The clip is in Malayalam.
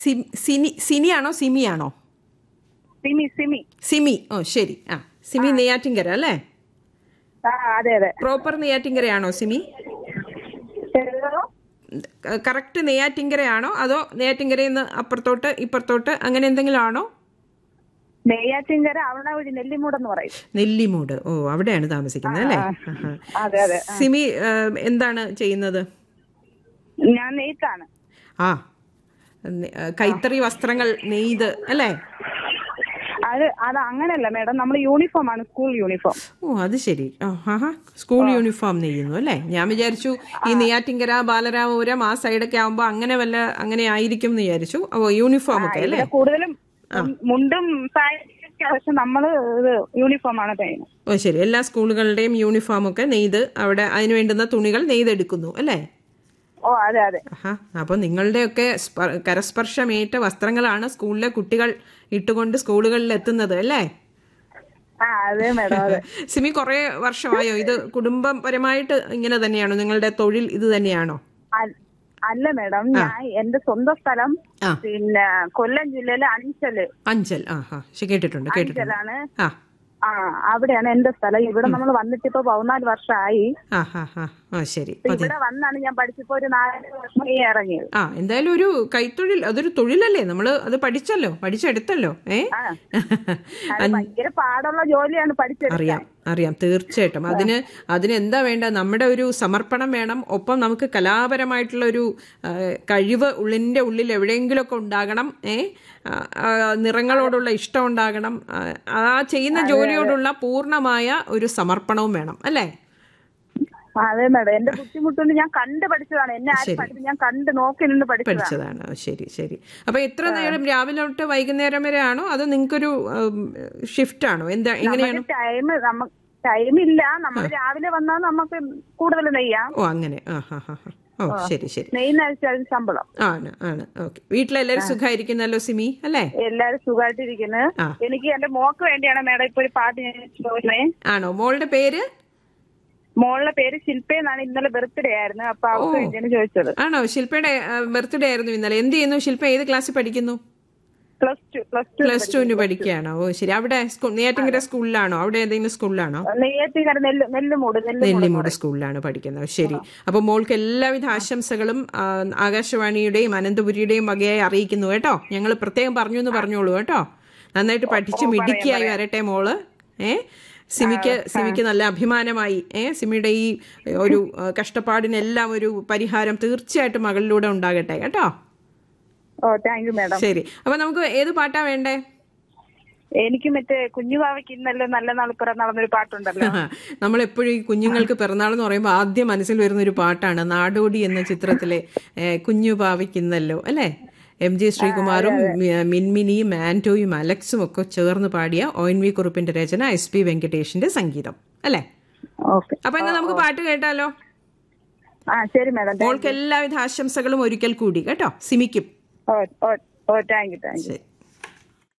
സിം- സിനി സിനിയാണോ സിമിയാണോ സിമി സിമി സിമി ഓ ശരി ആ സിമി നെയ്യാറ്റിങ്കര അല്ലേ ആ അതെ അതെ പ്രോപ്പർ നെയ്യാറ്റിങ്കരയാണോ സിമി ഏതോ? കറക്റ്റ് നെയ്യാറ്റിങ്കരയാണോ അതോ നെയ്യാറ്റിങ്കരയിൽ നിന്ന് അപ്പുറത്തോട്ട് ഇപ്പുറത്തോട്ട് അങ്ങനെ എന്തെങ്കിലും ആണോ നെയ്യാറ്റിൻകര അവിടെ വഴി നെല്ലിമൂടെന്ന് പറയും നെല്ലിമൂട് ഓ അവിടെയാണ് താമസിക്കുന്നത് അല്ലേ ആഹാ. അതെ അതെ സിമി ആ, എന്താണ് ചെയ്യുന്നത് ഞാൻ നെയ്ത്താണ് ആ നെ- ആ, കൈത്തറി വസ്ത്രങ്ങൾ നെയ്ത് അല്ലേ അത് അത് അങ്ങനല്ല മേഡം നമ്മൾ യൂണിഫോം ആണ് സ്കൂൾ യൂണിഫോം ഓ അത് ശരി ആ ഹാ സ്കൂൾ യൂണിഫോം നെയ്യുന്നു അല്ലേ ഞാൻ വിചാരിച്ചു ഈ നെയ്യാറ്റിങ്കര ബാലരാമപുരം ആ സൈഡൊക്കെ ആവുമ്പോ അങ്ങനെ വല്ല അങ്ങനെ ആയിരിക്കും എന്ന് വിചാരിച്ചു ഓ യൂണിഫോം ഒക്കെ അല്ലേ ഇവിടെ കൂടുതലും മുണ്ടും സാരിയൊക്കെ പക്ഷെ നമ്മള് ഇത് യൂണിഫോം ആണ് ചെയ്യുന്നത് ഓ ശരി എല്ലാ സ്കൂളുകളുടെയും യൂണിഫോം ഒക്കെ നെയ്ത് അവിടെ അതിന് വേണ്ടുന്ന തുണികൾ നെയ്തെടുക്കുന്നു അല്ലേ ഓ അതെ അതെ ആഹാ അപ്പോൾ നിങ്ങളുടെയൊക്കെ സ്പ- കരസ്പർശമേറ്റ വസ്ത്രങ്ങളാണ് സ്കൂളിലെ കുട്ടികൾ ഇട്ടുകൊണ്ട് സ്കൂളുകളിൽ എത്തുന്നത് അല്ലേ ആ അതെ മേഡം അതെ സിമി കുറേ വർഷമായോ ഇത് കുടുംബപരമായിട്ട് ഇങ്ങനെ തന്നെയാണോ നിങ്ങളുടെ തൊഴിൽ ഇത് തന്നെയാണോ അ- അല്ല മേഡം ഞാൻ എന്റെ സ്വന്തം സ്ഥലം ആ. പിന്നെ കൊല്ലം ജില്ലയിലെ അഞ്ചല് അഞ്ചൽ ആ ഹാ ശരി കേട്ടിട്ടുണ്ട് കേട്ടിട്ടുണ്ട് അഞ്ചലാണ് ആ ആ അവിടെയാണ് എന്റെ സ്ഥലം ഇവിടെ നമ്മൾ വന്നിട്ട് ഇപ്പൊ പതിനാല് വർഷമായി ആ ഹാ ഹാ ആ ശരി ഇപ്പൊ ഇവിടെ വന്നാണ് ഞാൻ പഠിച്ചപ്പോ ഒരു നാല് വർഷം ഈ ഇറങ്ങിയത് ആ എന്തായാലും ഒരു കൈത്തൊഴിൽ അതൊരു തൊഴിലല്ലേ നമ്മൾ അത് പഠിച്ചല്ലോ പഠിച്ചെടുത്തല്ലോ ഏ ആ അത് ഭയങ്കര പാടുള്ള ജോലിയാണ് പഠിച്ചത് അറിയാം അറിയാം തീർച്ചയായിട്ടും അതിന് അതിന് എന്താ വേണ്ട നമ്മുടെ ഒരു സമർപ്പണം വേണം ഒപ്പം നമുക്ക് കലാപരമായിട്ടുള്ള ഒരു ആ, കഴിവ് ഉള്ളിൻ്റെ ഉള്ളിൽ എവിടെയെങ്കിലുമൊക്കെ ഉണ്ടാകണം ഏ ആ, ആ, നിറങ്ങളോടുള്ള ഇഷ്ടം ഉണ്ടാകണം ആ, ആ ചെയ്യുന്ന ജോലിയോടുള്ള പൂർണ്ണമായ ഒരു സമർപ്പണവും വേണം അല്ലേ അതെ മേഡം എന്റെ ബുദ്ധിമുട്ടുണ്ട് ഞാൻ കണ്ട് പഠിച്ചതാണ് എന്നെ ആരും പഠിച്ചത് ഞാൻ കണ്ട് നോക്കി നിന്ന് പഠിച്ചതാണ് പഠിച്ചതാണ് ഓ, ശരി ശരി അപ്പൊ എത്ര നേരം രാവിലെ തൊട്ട് വൈകുന്നേരം വരെ ആണോ അതോ നിങ്ങൾക്കൊരു ഷിഫ്റ്റ് ആണോ എന്താ എങ്ങനെയാണ് ടൈം നമുക്ക് ടൈം ഇല്ല നമ്മൾ രാവിലെ വന്നാൽ നമുക്ക് കൂടുതൽ നെയ്യാം ഓ അങ്ങനെ ആ ഹാ ഹാ ഹാ ഓ ശരി ശരി നെയ്യുന്ന അനുസരിച്ച് ശമ്പളം ആണ് ആണ് ഓക്കെ വീട്ടിലെല്ലാവരും സുഖമായിരിക്കുന്നല്ലോ സിമി അല്ലേ എല്ലാരും സുഖമായിട്ടിരിക്കുന്നു ആ. എനിക്ക് എന്റെ മോക്ക് വേണ്ടിയാണ് മേഡം ഇപ്പൊ ഒരു പാട്ട് ഞാൻ ചോദിച്ചത് ആണോ മോളുടെ പേര് മോളുടെ പേര് ശില്പ എന്നാണ് ഇന്നലെ ബർത്ത്ഡേ ആയിരുന്നു അപ്പൊ അവർക്ക് വേണ്ടിയാണ് ചോദിച്ചത് ആണോ ശില്പയുടെ ബർത്ത്ഡേ ആയിരുന്നു ഇന്നലെ എന്ത് ചെയ്യുന്നു ശില്പ ഏത് ക്ലാസ്സിൽ പഠിക്കുന്നു plus two plus two plus ടുവിന് പഠിക്കുകയാണോ ഓ ശരി അവിടെ സ്കൂ- നെയ്യാറ്റിൻകര സ്കൂളിലാണോ അവിടെ ഏതെങ്കിലും സ്കൂളിലാണോ നെയ്യാറ്റിങ്കര നെല്ല് നെല്ലുമൂട് നെല്ല് നെല്ലിമൂട് സ്കൂളിലാണ് പഠിക്കുന്നത് ശരി അപ്പോൾ മോൾക്ക് എല്ലാവിധ ആശംസകളും ആ, ആകാശവാണിയുടെയും അനന്തപുരിയുടെയും വകയായി അറിയിക്കുന്നു കേട്ടോ ഞങ്ങൾ പ്രത്യേകം പറഞ്ഞു എന്ന് പറഞ്ഞോളൂ കേട്ടോ നന്നായിട്ട് പഠിച്ച് മിടുക്കിയായി വരട്ടെ മോള് ഏ സിമിക്ക് സിമിക്ക് നല്ല അഭിമാനമായി ഏ സിമിയുടെ ഈ ഒരു ആ, കഷ്ടപ്പാടിനെല്ലാം ഒരു പരിഹാരം തീർച്ചയായിട്ടും മകളിലൂടെ ഉണ്ടാകട്ടെ കേട്ടോ ഓ താങ്ക് യു മാഡം ശരി അപ്പൊ നമുക്ക് ഏത് പാട്ടാ വേണ്ടേ എനിക്ക് മറ്റേ കുഞ്ഞുവാവയ്ക്ക് ഇന്നലെ നല്ല നാൾ പിറന്നാളെന്നൊരു പാട്ടുണ്ടല്ലോ നമ്മൾ എപ്പോഴും ഈ കുഞ്ഞുങ്ങൾക്ക് പിറന്നാൾ എന്ന് പറയുമ്പോൾ ആദ്യം മനസ്സിൽ വരുന്ന ഒരു പാട്ടാണ് നാടോടി എന്ന ചിത്രത്തിലെ ഏ, കുഞ്ഞു പാവിക്കുന്നല്ലോ അല്ലേ എം ജി ശ്രീകുമാറും മി- മിൻമിനിയും ആന്റോയും അലക്സും ഒക്കെ ചേർന്ന് പാടിയ ഒ എൻ വി കുറുപ്പിന്റെ രചന എസ് പി വെങ്കടേഷിന്റെ സംഗീതം അല്ലേ ഓക്കെ അപ്പൊ എന്നാ നമുക്ക് പാട്ട് കേട്ടാലോ ആ ശരി മാഡം മോൾക്ക് എല്ലാവിധ ആശംസകളും ഒരിക്കൽ കൂടി കേട്ടോ സിമിക്കും ഓ ഓ ഓ താങ്ക് യു താങ്ക് യു ശരി